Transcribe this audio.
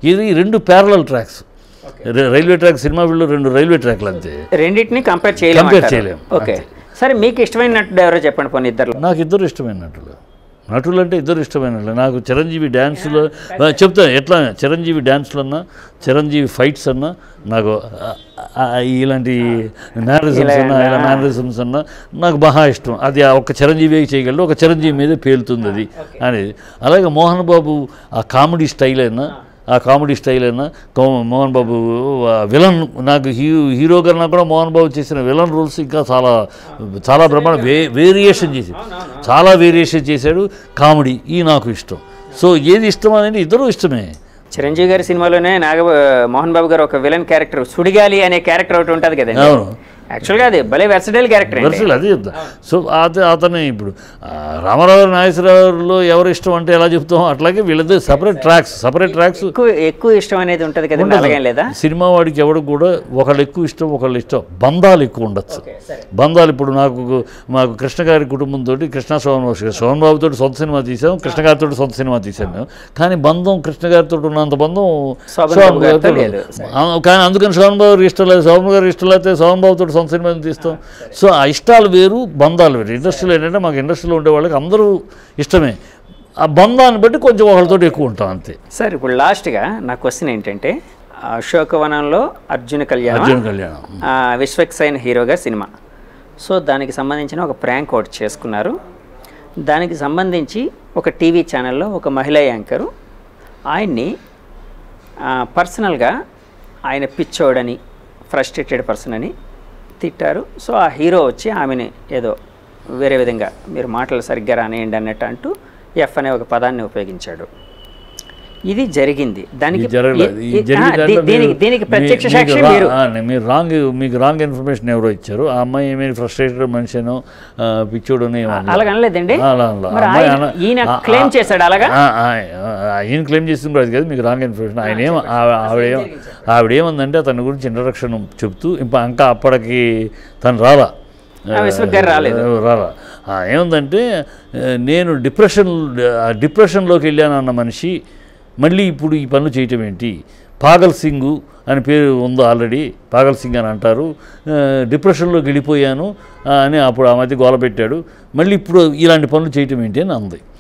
ఇది రెండు parallel tracks railway track cinema వీళ్ళు రెండు రైల్వే ట్రాక్లు అంతే రెండింటిని కంపేర్ చేయలేము Compare అంటారు. చేయలేం. ఓకే సరే మీకు ఇష్టమైన నటుడు ఎవరో చెప్పండి పోనీ ఇద్దరు నాకు ఇద్దరు ఇష్టమైన నటులు నటులు అంటే ఇద్దరు ఇష్టమైన నటులు. నాకు చిరంజీవి డ్యాన్స్లో చెప్తాను ఎట్లా చిరంజీవి డ్యాన్స్లు అన్నా చిరంజీవి ఫైట్స్ అన్నా నాకు ఆ, ఆ, ఇలాంటి మేనరిజమ్స్ అన్నా ఇలా మేనరిజమ్స్ అన్నా నాకు బాగా ఇష్టం అది ఆ ఒక్క చిరంజీవి చేయగలడు ఒక చిరంజీవి మీదే పేలుతుంది అది అనేది అలాగే మోహన్ బాబు ఆ కామెడీ స్టైల్ అయినా ఆ కామెడీ స్టైల్ అయినా కో- మోహన్ బాబు ఆ విలన్ నాకు హీరో హీరోగా నాకు కూడా మోహన్ బాబు చేసిన విలన్ రోల్స్ ఇంకా చాలా చాలా బ్రహ్మాండ వే వేరియేషన్ చేసి చాలా వేరియేషన్ చేశాడు కామెడీ ఈ నాకు ఇష్టం సో ఏది ఇష్టం అనేది ఇద్దరు ఇష్టమే చిరంజీవి గారి సినిమాలోనే నాగ మోహన్ బాబు గారు ఒక విలన్ క్యారెక్టర్ సుడిగాలి అనే క్యారెక్టర్ ఒకటి ఉంటుంది కదండి అవును. యాక్చువల్గా అది భలే వెర్సడైల్ క్యారెక్టర్ అండి వరుసలు అదే చెప్తా సో అత అతనే ఇప్పుడు ఆ, రామారావు నాగేశ్వరరావులో ఎవరు ఇష్టం అంటే ఎలా చెప్తాం అట్లాగే వీళ్ళది సపరేట్ ట్రాక్స్ సపరేట్ ట్రాక్స్ ఎక్కువ ఎక్కువ ఇష్టం అనేది ఉంటుంది కదండి అలాగేం లేదా సినిమా వాడికి ఎవడు కూడా ఒకళ్ళు ఎక్కువ ఇష్టం ఒకళ్ళు ఇష్టం బంధాలు ఎక్కువ ఉండొచ్చు బంధాలు ఇప్పుడు నాకు మాకు కృష్ణ గారి కుటుంబంతో కృష్ణ సోమన్ బాబు సోమన్ బాబుతో సొంత సినిమా తీసాం కృష్ణ గారితో సొంత సినిమా తీసాం మేము కానీ బంధం కృష్ణ గారితో ఉన్నంత బంధం శోభన్ సోమన్ బాబు గారితో గారితో లేదు. లేదు. ఆ, కానీ అందుకని సోమన్ బాబు గారికి ఇష్టం లేదు సోమన్ గారికి ఇష్టం లేకపోతే సోమన్ బాబుతో సొంత సినిమా తీస్తాం సో ఆ ఇష్టాలు వేరు బంధాలు వేరు ఇండస్ట్రీలో ఏంటంటే మాకు ఇండస్ట్రీలో ఉండే వాళ్ళకి అందరూ ఇష్టమే ఆ బంధాన్ని బట్టి కొంచెం ఒకళ్ళతో ఎక్కువ ఉంటాం అంతే సార్ ఇప్పుడు లాస్ట్గా నా క్వశ్చన్ ఏంటంటే అశోకవనంలో అర్జున కళ్యాణం అర్జున్ కళ్యాణం విశ్వక్సైన్ హీరోగా సినిమా సో దానికి సంబంధించిన ఒక ప్రాంక్ ఒకటి చేసుకున్నారు దానికి సంబంధించి ఒక టీవీ ఛానల్లో ఒక మహిళా యాంకరు ఆయన్ని పర్సనల్గా ఆయన పిచ్చోడని ఫ్రస్ట్రేటెడ్ పర్సన్ అని తిట్టారు సో ఆ హీరో వచ్చి ఆమెని ఏదో వేరే విధంగా మీరు మాటలు సరిగ్గా రానియండి అన్నట్టు అంటూ ఎఫ్ అనే ఒక పదాన్ని ఉపయోగించాడు ఇది జరిగింది దానికి ఇది జరగలేదు ఈ- ఇది ఈ- జరిగిన ఆ, దీ- దాంట్లో దీనికి మీరు- దీనికి మీ- ప్రత్యక్ష మీకు సాక్షి రా- మీరు ఆ, నే- మీరు రాంగ్ మీకు రాంగ్ ఇన్ఫర్మేషన్ ఎవరో ఇచ్చారు ఆ అమ్మాయి ఏమైనా ఫ్రస్ట్రేటెడ్ మనిషినో పిచ్చోడని అలాగ అనలేదండి అలా అనలా. మరి అమ్మాయి ఆయన- అన- ఈయన ఆ- క్లెయిమ్ ఆ- చేశాడు అలాగా ఆ, ఆ, ఆ, ఈయన క్లెయిమ్ చేసింది కూడా అది కాదు మీకు రాంగ్ ఇన్ఫర్మేషన్ ఆయన ఏమ ఆ- ఆవిడేం ఆవిడేమందంటే అతని గురించి ఇంట్రడక్షన్ చెప్తూ ఇంకా ఇంకా అప్పటికి తను రాలా ఆ, విశ్వక్ గారు రాలేదు. రాలా ఆ, ఏముందంటే ఆ, నేను డిప్రెషన్ ఆ, డిప్రెషన్లోకి వెళ్ళాను అన్న మనిషి మళ్ళీ ఇప్పుడు ఈ పనులు చేయటం ఏంటి పాగల్ సింగ్ అని పేరు ఉందో ఆల్రెడీ పాగల్ సింగ్ అని అంటారు ఆ, డిప్రెషన్లోకి వెళ్ళిపోయాను ఆ, అని అప్పుడు ఆ మధ్య గోల పెట్టాడు మళ్ళీ ఇప్పుడు ఇలాంటి పనులు చేయటం ఏంటి అని అంది